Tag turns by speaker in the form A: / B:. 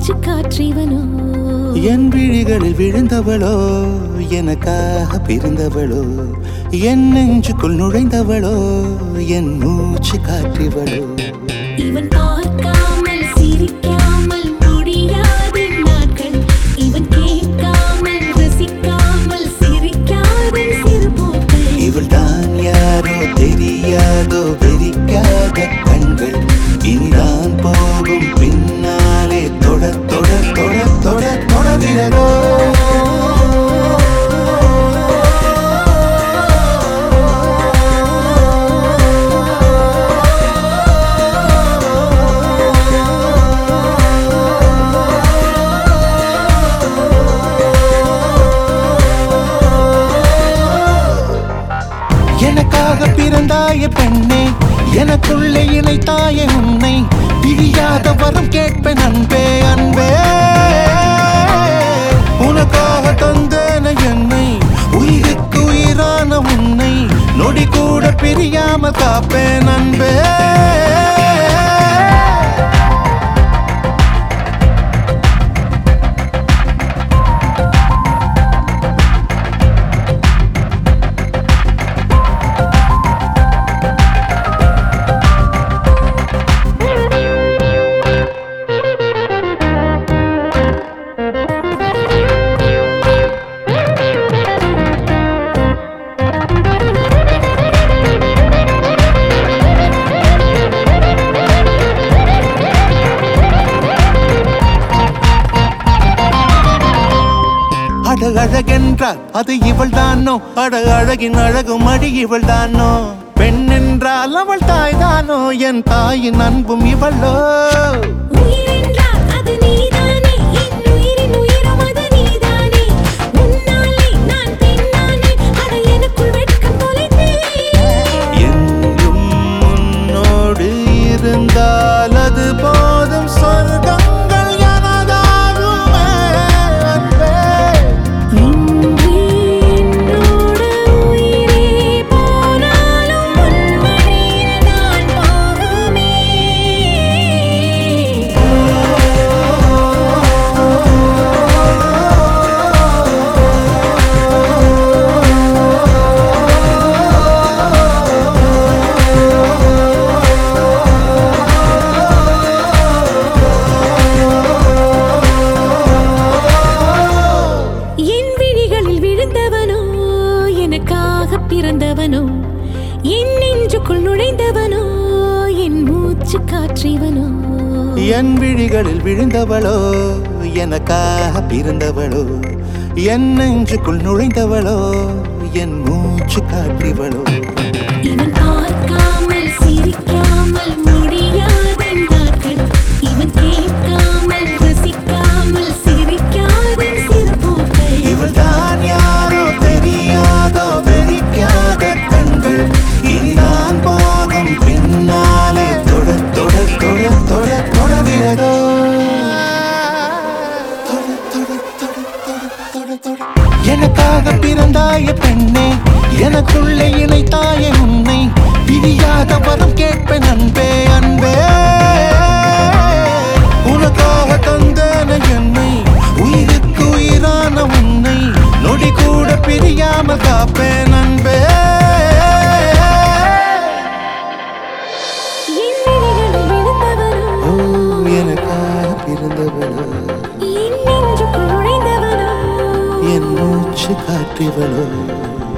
A: மூச்சு காற்றிவனோ
B: என் விழிகளில் விழுந்தவளோ எனக்காக பிறந்தவளோ என் நெஞ்சுக்குள் நுழைந்தவளோ என் மூச்சு காற்றிவளோ
A: இவன் பார்க்காமல் சிரிக்காமல் முடியாது நாட்கள் இவன் கேட்காமல் ரசிக்காமல் சிரிக்காத சிறுபோக்கள்
B: இவள் தான் யாரோ தெரியாதோ வெறிக்காத கண்கள் இனிதான் போகும் பின்னாலே தொட தொட தொட தொட தொடர்கிறதோ எனக்காக பிறந்தாய பெண்ணே எனக்குள்ளே இணைத்தாய உன்னை பிரியாத வரம் கேட்பேன் அன்பே அன்பே உனக்காக தந்தேன என்னை உயிருக்கு உயிரான உன்னை நொடி கூட பிரியாம காப்பேன் அன்பே அட அழகென்றால் அது இவள் தானோ அட அழகின் அழகும் அடி இவள் தானோ பெண் என்றால் அவள் தாய் தானோ என் தாயின் அன்பும் இவளோ
A: உயிரென்றால் அது நீதானே என் உயிரின் உயிரும் அது நீதானே உன்னாலே நான் பெண்ணானே அட எனக்குள் வெட்கம் தொலைத்தேன்
B: என்றும் உன்னோடு இருந்தால் அது போதும் சொர்க்கங்கள் எனதாகுமே அன்பே.
A: இன்று என்னோட உயிரே போனாலும் உன் வழியில் நான் போகுமே என் விழிகளில் விழுந்தவனோ எனக்காக பிறந்தவனோ என் நெஞ்சுக்குள் நுழைந்தவனோ என் மூச்சு காற்றிவனோ
B: என் விழிகளில் விழுந்தவளோ எனக்காக பிறந்தவளோ என் நெஞ்சுக்குள் நுழைந்தவளோ என் மூச்சு காற்றிவளோ
A: இவன் பார்க்காமல் சிரிக்காமல் முடியாத நாட்கள் இவன் கேட்காமல் ரசிக்காமல் சிரிக்காத சிறுபோக்கள்
B: இவள் தான் யாரோ தெரியாதோ வெறிக்காத கண்கள் இனிதான் போகும் பின்னாலே தொட தொட தொட தொட தொடர்கிறதோ தொட, தொட, தொட, தொட, தொட, தொட. எனக்காக பிறந்தாய பெண்ணே எனக்குள்ளே இணைத்தாய உன்னை பிரியாத வரம் கேட்பேன் அன்பே அன்பே உனக்காக தந்தேன என்னை உயிருக்கு உயிரான உன்னை நொடி கூட பிரியாம காப்பேன் அன்பே
A: என் விழிகளில் விழுந்தவனோ
B: ஓ, எனக்காக பிறந்தவளோ
A: என் நெஞ்சுக்குள் நுழைந்தவனோ
B: என் மூச்சு காற்றிவளோ